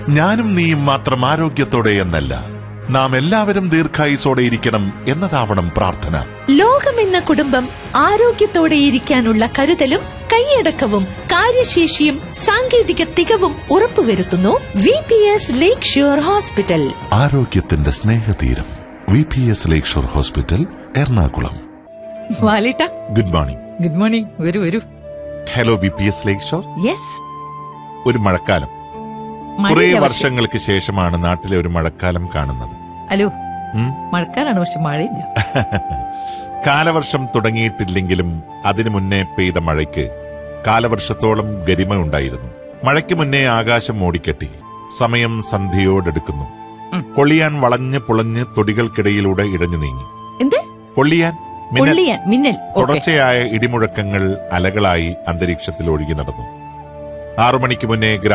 ഞാനും നീയും മാത്രം ആരോഗ്യത്തോടെ എന്നല്ല നാം എല്ലാവരും ദീർഘായുസോടെ ഇരിക്കണം എന്നതാവണം പ്രാർത്ഥന ലോകമെന്ന കുടുംബം ആരോഗ്യത്തോടെ ഇരിക്കാനുള്ള കരുതലും കൈയടക്കവും കാര്യശേഷിയും സാങ്കേതിക തികവും ഉറപ്പുവരുത്തുന്നു V P S lake shore hospital ആരോഗ്യത്തിന്റെ സ്നേഹതീരം V P S lake shore hospital Ernakulam വാലിട്ട ഗുഡ് മോർണിംഗ് ഗുഡ് മോർണിംഗ് വരൂ വരൂ hello V P S lake shore yes ഒരു മഴക്കാലം കുറെ വർഷങ്ങൾക്ക് ശേഷമാണ് നാട്ടിലെ ഒരു മഴക്കാലം കാണുന്നത് ഹലോ ഉം? മഴക്കാലാണ് പക്ഷെ മഴയില്ല കാലവർഷം തുടങ്ങിയിട്ടില്ലെങ്കിലും അതിനു മുന്നേ പെയ്ത മഴയ്ക്ക് കാലവർഷത്തോളം ഗരിമ ഉണ്ടായിരുന്നു മഴയ്ക്ക് മുന്നേ ആകാശം മൂടിക്കെട്ടി സമയം സന്ധ്യയോടെടുക്കുന്നു ഉം. പൊള്ളിയാൻ വളഞ്ഞ് പുളഞ്ഞ് തൊടികൾക്കിടയിലൂടെ ഇടഞ്ഞു നീങ്ങി എന്ത് പൊള്ളിയാൻ മിന്നൽ പൊള്ളിയാൻ മിന്നൽ ഓക്കെ തുടർച്ചയായ ഇടിമുഴക്കങ്ങൾ അലകളായി അന്തരീക്ഷത്തിൽ ഒഴുകി നടന്നു ആറു മണിക്ക് മുന്നേ